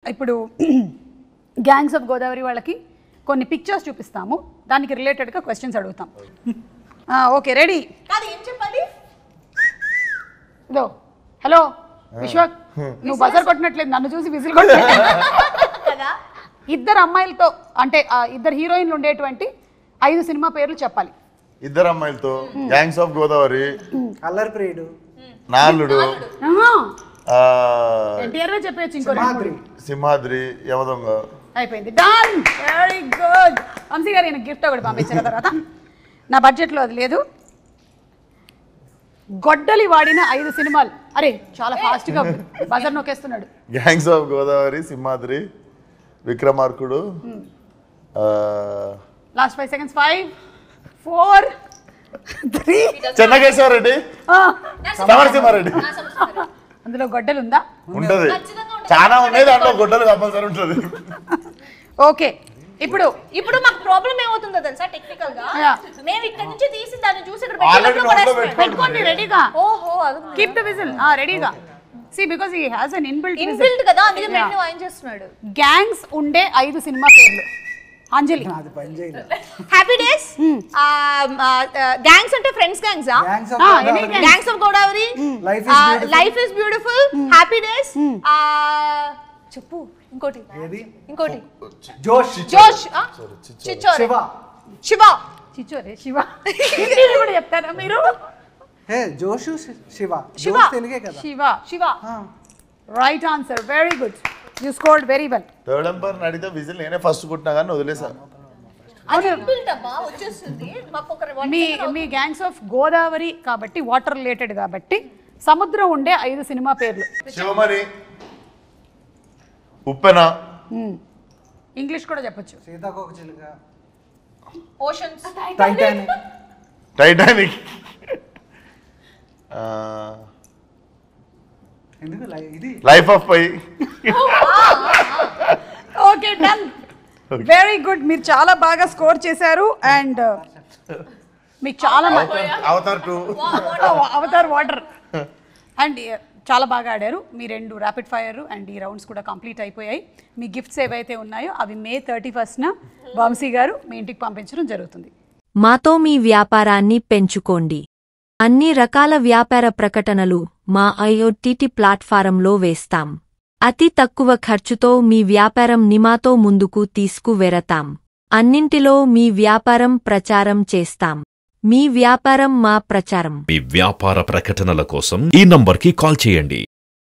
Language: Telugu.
ఇప్పుడు గ్యాంగ్స్ ఆఫ్ గోదావరి వాళ్ళకి కొన్ని పిక్చర్స్ చూపిస్తాము దానికి రిలేటెడ్గా క్వశ్చన్స్ అడుగుతాం ఆ, ఓకే రెడీ కాదు ఏం చెప్పాలి ఇదో హలో విశ్వ నువ్వు బజర్ కొట్టినట్లేదు నన్ను చూసి విజిల్ కొట్టినట్లేదు కదా ఇద్దరు అమ్మాయిలతో అంటే ఆ, ఇద్దరు హీరోయిన్లు ఉండేటువంటి ఐదు సినిమా పేర్లు చెప్పాలి ఇద్దరు అమ్మాయిలతో గ్యాంగ్స్ ఆఫ్ గోదావరి అల్లరి ప్రియుడు నాలుడు ఆ, ఎన్టీఆర్ చెప్పేయచ్చు ఇంకో రెండు మాద్రి మూడు. సింహాద్రి యమదొంగ అయిపోయింది డన్ వెరీ గుడ్ వంశీ గారు ఈయన గిఫ్ట్ ఒకటి పంపించిన తర్వాత నా బడ్జెట్లో అది లేదు గొడ్డలి వాడిన ఐదు సినిమాలు అరే చాలా ఫాస్ట్గా బజర్ నొక్కేస్తున్నాడు గ్యాంగ్స్ ఆఫ్ గోదావరి సింహాద్రి విక్రమార్కుడు ఆ, last five seconds five four three Chennakesava Reddy Samarasimha Reddy అందులో గొడ్డలు ఉందా ఉంటది చాలా ఉన్నాయి దాంట్లో గుడ్డలు కంపల్సరీ ఉంటుంది ఓకే ఇప్పుడు ఇప్పుడు మాకు ప్రాబ్లం ఏమవుతుందో తెలుసా టెక్నికల్ గా Yeah. మేము ఇక్కడ నుంచి తీసి దాన్ని చూసి ఇక్కడ Already పెట్టినప్పుడు నోట్లో పడేస్తున్నాం. పెట్టుకోండి రెడీగా ఓహో అది కీప్ ద విజిల్ రెడీగా see because he has an inbuilt inbuilt కదా అందుకే పెట్టి వాయిన్ చేస్తున్నాడు గ్యాంగ్స్ ఉండే ఐదు సినిమా పేర్లు అంజలి అది పని చేయలేదు హ్యాపీ డేస్ గ్యాంగ్స్ అంటే friends gangs gangs Ah, of any gang. Gangs of Godavari Life is beautiful. Life is beautiful happy days చెప్పు ఇంకోటి ఏది ఇంకోటి జోష్ జోష్ చిచ్చోరే శివ శివ చిచ్చోరే శివ హిందీలో కూడా చెప్తారా మీరు హే జోషు శి- శివ శివ. జోష్ తెలుగే కదా శివ శివ ఆ, right answer very good you scored very well third umpire అడిగితే విజిల్ నేనే ఫస్ట్ కుట్టినా కానీ వదిలేసాను అది ఇన్బిల్ట్ అమ్మా వచ్చేస్తుంది మాకు ఒక one మీ second మీ గ్యాంగ్స్ ఆఫ్ గోదావరి కాబట్టి వాటర్ రిలేటెడ్ కాబట్టి సముద్రం ఉండే ఐదు సినిమా పేర్లు శివమణి ఉప్పెన ఇంగ్లీష్ కూడా చెప్పొచ్చు సీతాకోక చిలుక ఓషన్స్ టైటానిక్ టైటానిక్ ఎందుకు లై- ఇది life of Pi okay done very good మీరు చాలా బాగా స్కోర్ చేశారు అండ్ మీకు చాలా మ- Avatar two Avatar water and చాలా బాగా ఆడారు మీ రెండు ర్యాపిడ్ ఫైర్ అండ్ ఈ రౌండ్స్ కూడా కంప్లీట్ అయిపోయాయి మీ గిఫ్ట్స్ ఏవైతే ఉన్నాయో అవి మే థర్టీ ఫస్ట్న వంశీ గారు మీ ఇంటికి పంపించడం జరుగుతుంది మాతో మీ వ్యాపారాన్ని పెంచుకోండి అన్ని రకాల వ్యాపార ప్రకటనలు మా ఐఓటీటీ ప్లాట్ఫారంలో వేస్తాం అతి తక్కువ ఖర్చుతో మీ వ్యాపారం నిమాతో ముందుకు తీసుకువెరతాం అన్నింటిలో మీ వ్యాపారం ప్రచారం చేస్తాం మీ వ్యాపారం మా ప్రచారం మీ వ్యాపార ప్రకటనల కోసం ఈ నంబర్కి కాల్ చేయండి